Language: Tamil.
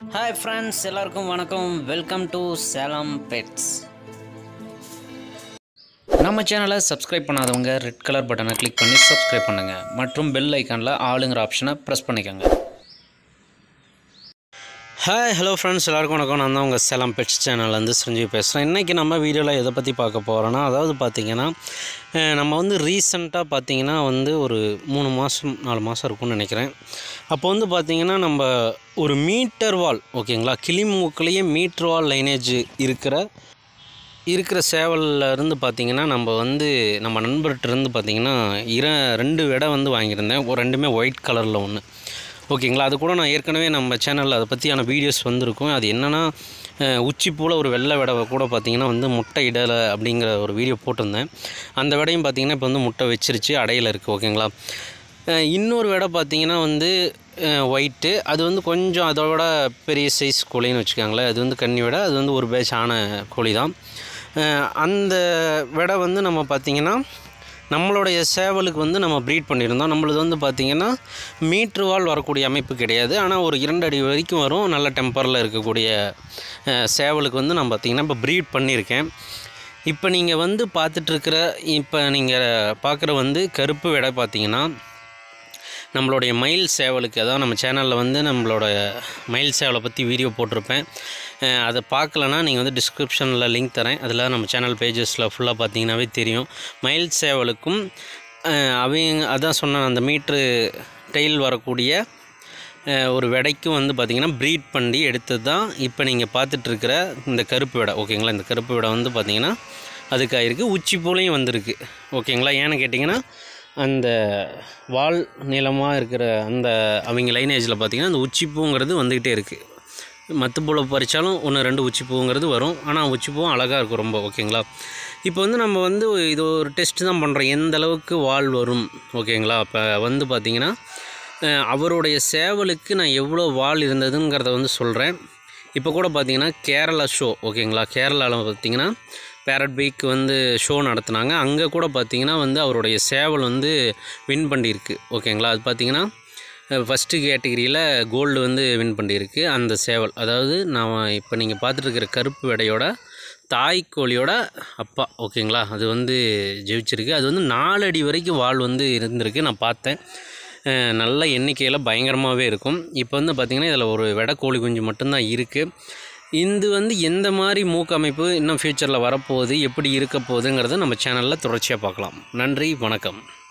ஹாய் ஃப்ரெண்ட்ஸ் எல்லாருக்கும் வணக்கம் வெல்கம் டு சேலம் பெட்ஸ் நம்ம சேனலை சப்ஸ்கிரைப் பண்ணாதவங்க ரெட் கலர் பட்டனை கிளிக் பண்ணி சப்ஸ்கிரைப் பண்ணுங்கள் மற்றும் பெல் ஐக்கானில் ஆளுங்கிற ஆப்ஷனை ப்ரெஸ் பண்ணிக்கோங்க ஹாய் ஹலோ ஃப்ரெண்ட்ஸ் எல்லாருக்கும் வணக்கம் நான் தான் உங்கள் சேலம் பெட்ஸ் சேனல்லேருந்து சஞ்சீவ் பேசுகிறேன் இன்றைக்கி நம்ம வீடியோவில் எதை பற்றி பார்க்க போகிறோன்னா அதாவது பார்த்திங்கன்னா அஹ், நம்ம வந்து ரீசண்டாக பார்த்திங்கன்னா வந்து ஒரு மூணு மாதம் நாலு மாதம் இருக்கும்னு நினைக்கிறேன் அப்போ வந்து பார்த்திங்கன்னா நம்ம ஒரு மீட்டர் வால் ஓகேங்களா கிளிமூக்குலேயே மீட்டர் வால் லைனேஜ் இருக்கிற இருக்கிற சேவல்ல இருந்து பார்த்தீங்கன்னா நம்ம வந்து நம்ம நண்பர்கிட்ட இருந்து பார்த்தீங்கன்னா இர ரெண்டு விடை வந்து வாங்கியிருந்தேன் ஒரு ரெண்டுமே ஒயிட் கலரில் ஒன்று ஓகேங்களா அது கூட நான் ஏற்கனவே நம்ம சேனலில் அதை பற்றியான வீடியோஸ் வந்திருக்கும் அது என்னென்னா உச்சி போல் ஒரு வெள்ளை விடவை கூட பார்த்தீங்கன்னா வந்து முட்டை இடலை அப்படிங்கிற ஒரு வீடியோ போட்டிருந்தேன் அந்த விடையும் பார்த்தீங்கன்னா இப்போ வந்து முட்டை வச்சிருச்சு அடையில் இருக்குது ஓகேங்களா அஹ் இன்னொரு விடை பார்த்தீங்கன்னா வந்து ஒயிட்டு அது வந்து கொஞ்சம் அதோட பெரிய சைஸ் கோழின்னு வச்சுக்கோங்களேன் அது வந்து கன்னி விடை அது வந்து ஒரு பேட்ச் ஆன கோழி தான் அஹ் அந்த விடை வந்து நம்ம பார்த்திங்கன்னா நம்மளுடைய சேவலுக்கு வந்து நம்ம ப்ரீட் பண்ணியிருந்தோம் நம்மளது வந்து பார்த்திங்கன்னா மீட்ரு வால் வரக்கூடிய அமைப்பு கிடையாது ஆனால் ஒரு இரண்டு அடி வரைக்கும் வரும் நல்ல டெம்பரில் இருக்கக்கூடிய அஹ், சேவலுக்கு வந்து நான் பார்த்திங்கன்னா இப்போ ப்ரீட் பண்ணியிருக்கேன் இப்போ நீங்கள் வந்து பார்த்துட்ருக்கிற இப்போ நீங்கள் பார்க்குற வந்து கருப்பு விடை பார்த்தீங்கன்னா நம்மளுடைய மயில் சேவலுக்கு அதாவது நம்ம சேனலில் வந்து நம்மளோட மயில் சேவலை பற்றி வீடியோ போட்டிருப்பேன் அஹ் அதை பார்க்கலனா நீங்கள் வந்து டிஸ்கிரிப்ஷனில் லிங்க் தரேன் அதில் நம்ம சேனல் பேஜஸில் ஃபுல்லாக பார்த்தீங்கன்னாவே தெரியும் மயில் சேவலுக்கும் அஹ் அவங்க அதான் சொன்ன அந்த மீட்ரு டெயில் வரக்கூடிய அஹ் ஒரு விடைக்கும் வந்து பார்த்திங்கன்னா ப்ரீட் பண்ணி எடுத்தது தான் இப்போ நீங்கள் பார்த்துட்ருக்கிற இந்த கருப்பு விடை ஓகேங்களா இந்த கருப்பு விடை வந்து பார்த்திங்கன்னா அதுக்காயிருக்கு உச்சி போலையும் வந்திருக்கு ஓகேங்களா ஏன்னு கேட்டிங்கன்னா அந்த வால் நீளமாக இருக்கிற அந்த அவங்க லைனேஜில் பார்த்திங்கன்னா அந்த உச்சிப்பூங்கிறது வந்துக்கிட்டே இருக்குது மற்ற பூவில் பறித்தாலும் ஒன்று ரெண்டு உச்சிப்பூங்கிறது வரும் ஆனால் உச்சிப்பூவும் அழகாக இருக்கும் ரொம்ப ஓகேங்களா இப்போ வந்து நம்ம வந்து இது ஒரு டெஸ்ட் தான் பண்ணுறோம் எந்த அளவுக்கு வால் வரும் ஓகேங்களா இப்போ வந்து பார்த்திங்கன்னா அஹ், அவருடைய சேவலுக்கு நான் எவ்வளோ வால் இருந்ததுங்கிறத வந்து சொல்கிறேன் இப்போ கூட பார்த்தீங்கன்னா கேரளா ஷோ ஓகேங்களா கேரளாவில் பார்த்தீங்கன்னா பேரட் பீக் வந்து ஷோ நடத்துனாங்க அங்கே கூட பார்த்தீங்கன்னா வந்து அவருடைய சேவல் வந்து வின் பண்ணியிருக்கு ஓகேங்களா அது பார்த்தீங்கன்னா ஃபஸ்ட்டு கேட்டகிரியில் கோல்டு வந்து வின் பண்ணியிருக்கு அந்த சேவல் அதாவது நான் இப்போ நீங்கள் பார்த்துட்ருக்கிற கருப்பு விடையோட தாய் கோழியோட அப்பா ஓகேங்களா அது வந்து ஜெயிச்சிருக்கு அது வந்து நாலு அடி வரைக்கும் வால் வந்து இருந்திருக்கு நான் பார்த்தேன் அஹ் நல்ல எண்ணிக்கையில் பயங்கரமாகவே இருக்கும் இப்போ வந்து பார்த்திங்கன்னா இதில் ஒரு வெடை கோழி குஞ்சு மட்டும்தான் இருக்குது இது வந்து எந்த மாதிரி மூக்கு அமைப்பு இன்னும் ஃப்யூச்சரில் வரப்போகுது எப்படி இருக்க போகுதுங்கிறத நம்ம சேனலில் தொடர்ச்சியாக பார்க்கலாம் நன்றி வணக்கம்